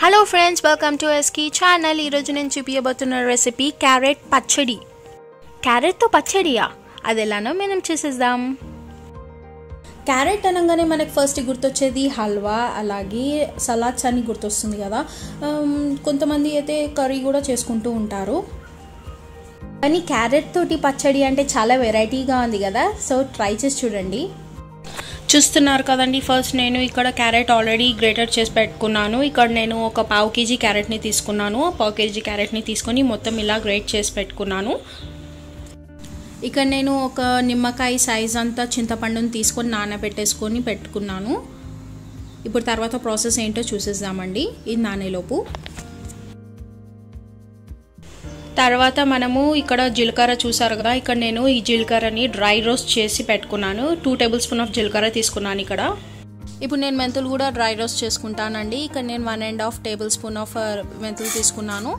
hello friends welcome to ఎస్కీ channel ఈరోజు నేను చూపించబోతున్న రెసిపీ క్యారెట్ పచ్చడి క్యారెట్తో పచ్చడియా అది ఎలానో మనం చేసేద్దాం క్యారెట్ అనగానే మనకు ఫస్ట్ గుర్తొచ్చేది హల్వా అలాగే సలాడ్స్ అని గుర్తొస్తుంది కదా ఆమ్, కొంతమంది అయితే కర్రీ కూడా చేసుకుంటూ ఉంటారు కానీ క్యారెట్ తోటి పచ్చడి అంటే చాలా వెరైటీగా ఉంది కదా సో ట్రై చేసి చూడండి చూస్తున్నారు కదండి ఫస్ట్ నేను ఇక్కడ క్యారెట్ ఆల్రెడీ గ్రేటర్ చేసి పెట్టుకున్నాను ఇక్కడ నేను ఒక పావు కేజీ క్యారెట్ని తీసుకున్నాను పావు కేజీ క్యారెట్ని తీసుకొని మొత్తం ఇలా గ్రేట్ చేసి పెట్టుకున్నాను ఇక్కడ నేను ఒక నిమ్మకాయ సైజ్ అంతా చింతపండుని తీసుకొని నానబెట్టేసుకొని పెట్టుకున్నాను ఇప్పుడు తర్వాత ప్రాసెస్ ఏంటో చూసేద్దామండి ఇది నానేలోపు తర్వాత మనము ఇక్కడ జీలకర్ర చూసారు కదా ఇక్కడ నేను ఈ జీలకర్రని డ్రై రోస్ట్ చేసి పెట్టుకున్నాను టూ టేబుల్ స్పూన్ ఆఫ్ జీలకర్ర తీసుకున్నాను ఇక్కడ ఇప్పుడు నేను మెంతులు కూడా డ్రై రోస్ట్ చేసుకుంటానండి ఇక్కడ నేను one and half tablespoon of మెంతులు తీసుకున్నాను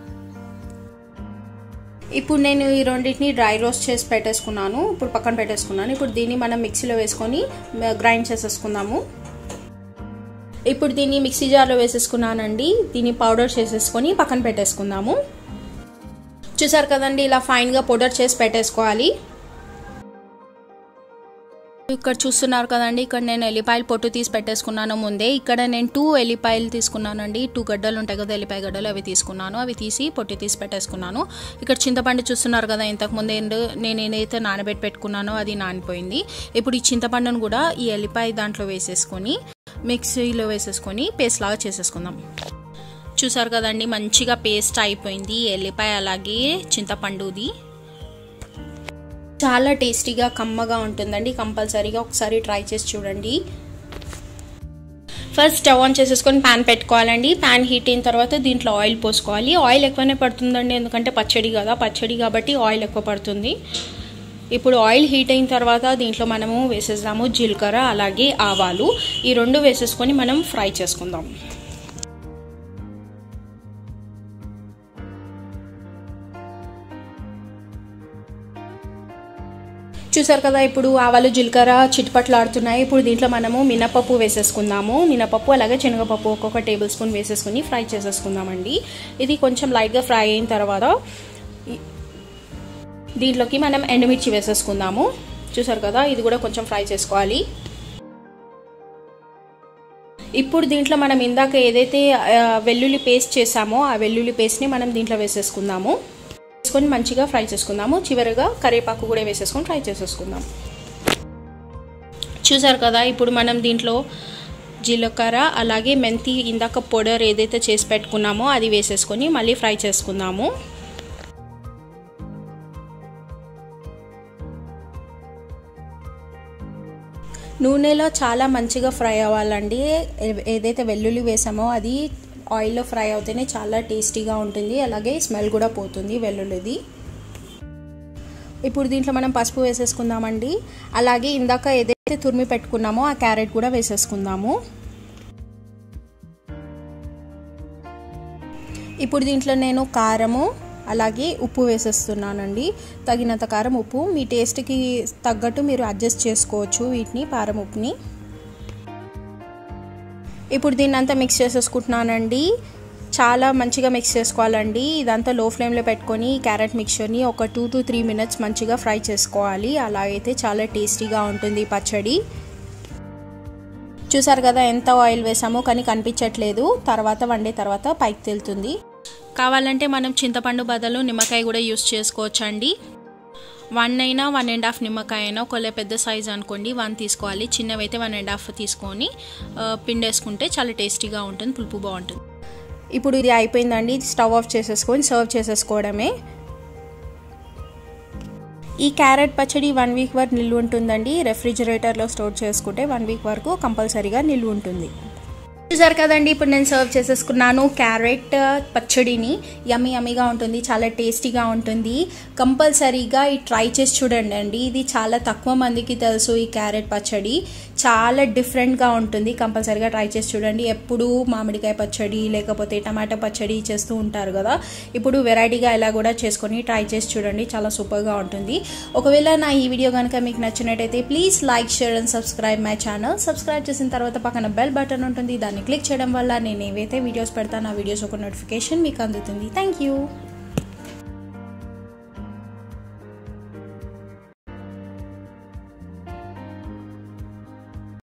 ఇప్పుడు నేను ఈ రెండింటిని డ్రై రోస్ట్ చేసి పెట్టేసుకున్నాను ఇప్పుడు పక్కన పెట్టేసుకున్నాను ఇప్పుడు దీన్ని మనం మిక్సీలో వేసుకొని గ్రైండ్ చేసేసుకుందాము ఇప్పుడు దీన్ని మిక్సీ జార్లో వేసేసుకున్నానండి దీన్ని పౌడర్ చేసేసుకొని పక్కన పెట్టేసుకుందాము చూసారు కదండి ఇలా ఫైన్గా పౌడర్ చేసి పెట్టేసుకోవాలి ఇక్కడ చూస్తున్నారు కదండి ఇక్కడ నేను ఎల్లిపాయలు పొట్టు తీసి పెట్టేసుకున్నాను ముందే ఇక్కడ నేను టూ ఎల్లిపాయలు తీసుకున్నానండి టూ గడ్డలు ఉంటాయి కదా ఎల్లిపాయ గడ్డలు అవి తీసుకున్నాను అవి తీసి పొట్టు తీసి పెట్టేసుకున్నాను ఇక్కడ చింతపండు చూస్తున్నారు కదా ఇంతకు ముందే నేను ఏదైతే నానబెట్టి పెట్టుకున్నానో అది నానిపోయింది ఇప్పుడు ఈ చింతపండును కూడా ఈ ఎల్లిపాయ దాంట్లో వేసేసుకొని మిక్సీలో వేసేసుకొని పేస్ట్ లాగా చేసేసుకుందాం చూసారు కదండి మంచిగా పేస్ట్ అయిపోయింది ఎల్లిపాయ అలాగే చింతపండుది చాలా టేస్టీగా కమ్మగా ఉంటుందండి కంపల్సరీగా ఒకసారి ట్రై చేసి చూడండి ఫస్ట్ స్టవ్ ఆన్ చేసేసుకొని ప్యాన్ పెట్టుకోవాలండి ప్యాన్ హీట్ అయిన తర్వాత దీంట్లో ఆయిల్ పోసుకోవాలి ఆయిల్ ఎక్కువనే పడుతుందండి ఎందుకంటే పచ్చడి కదా పచ్చడి కాబట్టి ఆయిల్ ఎక్కువ పడుతుంది ఇప్పుడు ఆయిల్ హీట్ అయిన తర్వాత దీంట్లో మనము వేసేద్దాము జీలకర్ర అలాగే ఆవాలు ఈ రెండు వేసేసుకొని మనం ఫ్రై చేసుకుందాం చూసారు కదా ఇప్పుడు ఆవాలు జీలకర్ర చిట్పట్లాడుతున్నాయి ఇప్పుడు దీంట్లో మనము మినపప్పు వేసేసుకుందాము మినపప్పు అలాగే శనగపప్పు ఒక్కొక్క టేబుల్ స్పూన్ వేసేసుకుని ఫ్రై చేసేసుకుందామండి ఇది కొంచెం లైట్గా ఫ్రై అయిన తర్వాత దీంట్లోకి మనం ఎండుమిర్చి వేసేసుకుందాము చూసారు కదా ఇది కూడా కొంచెం ఫ్రై చేసుకోవాలి ఇప్పుడు దీంట్లో మనం ఇందాక ఏదైతే వెల్లుల్లి పేస్ట్ చేసామో ఆ వెల్లుల్లి పేస్ట్ని మనం దీంట్లో వేసేసుకుందాము వేసుకొని మంచిగా ఫ్రై చేసుకుందాము చివరిగా కరివేపాకు కూడా వేసేసుకొని ఫ్రై చేసేసుకుందాం చూసారు కదా ఇప్పుడు మనం దీంట్లో జీలకర్ర అలాగే మెంతి ఇందాక పౌడర్ ఏదైతే చేసి పెట్టుకున్నామో అది వేసేసుకొని మళ్ళీ ఫ్రై చేసుకుందాము నూనెలో చాలా మంచిగా ఫ్రై అవ్వాలండి ఏదైతే వెల్లుల్లి వేసామో అది ఆయిల్లో ఫ్రై అవుతేనే చాలా టేస్టీగా ఉంటుంది అలాగే స్మెల్ కూడా పోతుంది వెల్లుల్లిది ఇప్పుడు దీంట్లో మనం పసుపు వేసేసుకుందామండి అలాగే ఇందాక ఏదైతే తురిమి పెట్టుకున్నామో ఆ క్యారెట్ కూడా వేసేసుకుందాము ఇప్పుడు దీంట్లో నేను కారము అలాగే ఉప్పు వేసేస్తున్నానండి తగినంత కారం ఉప్పు మీ టేస్ట్కి తగ్గట్టు మీరు అడ్జస్ట్ చేసుకోవచ్చు వీటిని కారం ఉప్పుని ఇప్పుడు దీన్ని అంతా మిక్స్ చేసేసుకుంటున్నానండి చాలా మంచిగా మిక్స్ చేసుకోవాలండి ఇదంతా లో ఫ్లేమ్లో పెట్టుకొని క్యారెట్ మిక్చర్ని ఒక టూ టు త్రీ మినిట్స్ మంచిగా ఫ్రై చేసుకోవాలి అలా అయితే చాలా టేస్టీగా ఉంటుంది పచ్చడి చూసారు కదా ఎంత ఆయిల్ వేసామో కానీ కనిపించట్లేదు తర్వాత వండే తర్వాత పైకి తెలుతుంది కావాలంటే మనం చింతపండు బదులు నిమ్మకాయ కూడా యూస్ చేసుకోవచ్చండి వన్ అయినా వన్ అండ్ హాఫ్ నిమ్మకాయ అయినా ఒకవేళ పెద్ద సైజ్ అనుకోండి వన్ తీసుకోవాలి చిన్నవైతే వన్ అండ్ హాఫ్ తీసుకొని పిండేసుకుంటే చాలా టేస్టీగా ఉంటుంది పులుపు బాగుంటుంది ఇప్పుడు ఇది అయిపోయిందండి స్టవ్ ఆఫ్ చేసేసుకొని సర్వ్ చేసేసుకోవడమే ఈ క్యారెట్ పచ్చడి వన్ వీక్ వరకు నిల్వ ఉంటుందండి రెఫ్రిజిరేటర్లో స్టోర్ చేసుకుంటే వన్ వీక్ వరకు కంపల్సరీగా నిల్వ ఉంటుంది చూసారు కదండి ఇప్పుడు నేను సర్వ్ చేసేసుకున్నాను క్యారెట్ పచ్చడిని యమ్మీ యమ్మీగా ఉంటుంది చాలా టేస్టీగా ఉంటుంది కంపల్సరీగా ఈ ట్రై చేసి చూడండి అండి ఇది చాలా తక్కువ మందికి తెలుసు ఈ క్యారెట్ పచ్చడి చాలా డిఫరెంట్గా ఉంటుంది కంపల్సరీగా ట్రై చేసి చూడండి ఎప్పుడు మామిడికాయ పచ్చడి లేకపోతే టమాటో పచ్చడి చేస్తూ ఉంటారు కదా ఇప్పుడు వెరైటీగా ఇలా కూడా చేసుకొని ట్రై చేసి చూడండి చాలా సూపర్గా ఉంటుంది ఒకవేళ నా ఈ వీడియో కనుక మీకు నచ్చినట్టయితే please like share and subscribe my channel subscribe చేసిన తర్వాత పక్కన బెల్ బటన్ ఉంటుంది దాన్ని క్లిక్ చేయడం వల్ల నేను ఏవైతే వీడియోస్ పెడతానో ఆ వీడియోస్ ఒక నోటిఫికేషన్ మీకు అందుతుంది థ్యాంక్ యూ